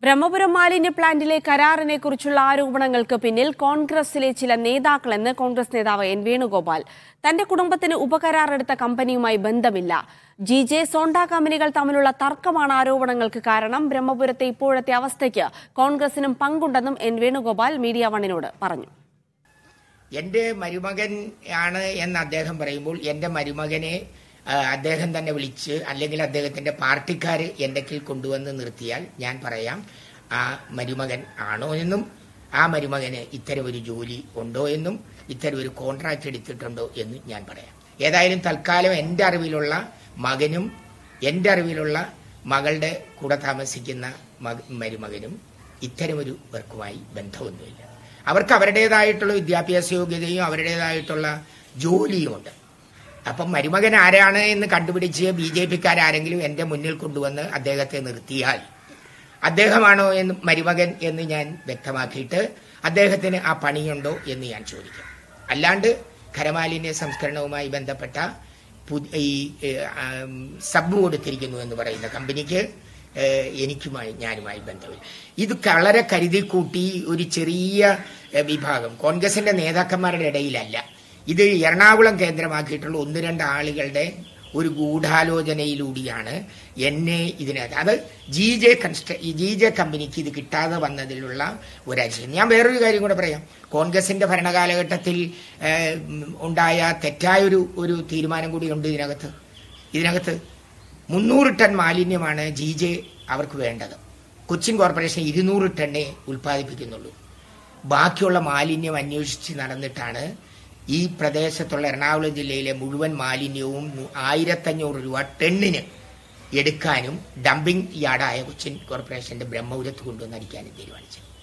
ബ്രഹ്മപുരം മാലിന്യ പ്ലാന്റിലെ കരാറിനെ കുറിച്ചുള്ള ആരോപണങ്ങൾക്ക് പിന്നിൽ കോൺഗ്രസിലെ ചില നേതാക്കളെന്ന് കോൺഗ്രസ് നേതാവ് എൻ വേണുഗോപാൽ തന്റെ കുടുംബത്തിന് ഉപകരാറെടുത്ത കമ്പനിയുമായി ബന്ധമില്ല ജി ജെ സോണ്ട കമ്പനികൾ തമ്മിലുള്ള തർക്കമാണ് ആരോപണങ്ങൾക്ക് കാരണം ബ്രഹ്മപുരത്തെ ഇപ്പോഴത്തെ അവസ്ഥയ്ക്ക് കോൺഗ്രസിനും പങ്കുണ്ടെന്നും എൻ വേണുഗോപാൽ മീഡിയ വണ്ണിനോട് പറഞ്ഞു എന്റെ മരുമകൻ ആണ് എന്ന് അദ്ദേഹം പറയുമ്പോൾ എന്റെ മരുമകനെ ആ, അദ്ദേഹം തന്നെ വിളിച്ച് അല്ലെങ്കിൽ അദ്ദേഹത്തിന്റെ പാർട്ടിക്കാർ എന്റെ കീഴിൽ കൊണ്ടുവന്ന് നിർത്തിയാൽ ഞാൻ പറയാം ആ മരുമകൻ ആണോ എന്നും ആ മരുമകന് ഇത്തരം ഒരു ജോലി ഉണ്ടോ എന്നും ഇത്തരം ഒരു കോൺട്രാക്ട് എടുത്തിട്ടുണ്ടോ എന്നും ഞാൻ പറയാം ഏതായാലും തൽക്കാലം എന്റെ അറിവിലുള്ള മകനും എന്റെ അറിവിലുള്ള മകളുടെ കൂടെ താമസിക്കുന്ന മക- മരുമകനും ഇത്തരമൊരു വർക്കുമായി ബന്ധമൊന്നുമില്ല അവർക്ക് അവരുടേതായിട്ടുള്ള വിദ്യാഭ്യാസ യോഗ്യതയും അവരുടേതായിട്ടുള്ള ജോലിയുമുണ്ട് അപ്പം മരുമകൻ ആരാണ് എന്ന് കണ്ടുപിടിച്ച് ബി ജെ പിക്കാരെങ്കിലും എന്റെ മുന്നിൽ കൊണ്ടുവന്ന് അദ്ദേഹത്തെ നിർത്തിയാൽ അദ്ദേഹമാണോ എന്ന് മരുമകൻ എന്ന് ഞാൻ വ്യക്തമാക്കിയിട്ട് അദ്ദേഹത്തിന് ആ പണിയുണ്ടോ എന്ന് ഞാൻ ചോദിക്കും അല്ലാണ്ട് ഖരമാലിന്യ സംസ്കരണവുമായി ബന്ധപ്പെട്ട പു- ഈ ഏഹ്, ആം, സബ് കൊടുത്തിരിക്കുന്നു എന്ന് പറയുന്ന കമ്പനിക്ക് ഏഹ്, എനിക്കുമായി ഞാനുമായി ബന്ധമില്ല ഇത് വളരെ കരുതി കൂട്ടി ഒരു ചെറിയ ഏഹ്, വിഭാഗം കോൺഗ്രസിന്റെ നേതാക്കന്മാരുടെ ഇടയിലല്ല ഇത് എറണാകുളം കേന്ദ്രമാക്കിയിട്ടുള്ള ഒന്ന് രണ്ട് ആളുകളുടെ ഒരു ഗൂഢാലോചനയിലൂടെയാണ് എന്നെ ഇതിനകത്ത് അത് G J construction G J കമ്പനിക്ക് ഇത് കിട്ടാതെ വന്നതിലുള്ള ഒരു അരിശം ഞാൻ വേറൊരു കാര്യം കൂടെ പറയാം കോൺഗ്രസിന്റെ ഭരണകാലഘട്ടത്തിൽ ഏഹ്, ഉം, ഉണ്ടായ തെറ്റായൊരു ഒരു തീരുമാനം കൂടി ഉണ്ട് ഇതിനകത്ത് ഇതിനകത്ത് മുന്നൂറ് ടൺ മാലിന്യമാണ് ജി ജെ അവർക്ക് വേണ്ടത് കൊച്ചിൻ കോർപ്പറേഷൻ ഇരുന്നൂറ് ടണ്ണേ ഉൽപ്പാദിപ്പിക്കുന്നുള്ളൂ ബാക്കിയുള്ള മാലിന്യം അന്വേഷിച്ച് നടന്നിട്ടാണ് ഈ പ്രദേശത്തുള്ള എറണാകുളം ജില്ലയിലെ മുഴുവൻ മാലിന്യവും ആയിരത്തഞ്ഞൂറ് രൂപ ടണ്ണിന് എടുക്കാനും ഡംപിംഗ് യാർഡായ കൊച്ചിൻ കോർപ്പറേഷന്റെ ബ്രഹ്മപുരത്ത് കൊണ്ടുവന്ന് അടിക്കാനും തീരുമാനിച്ചത്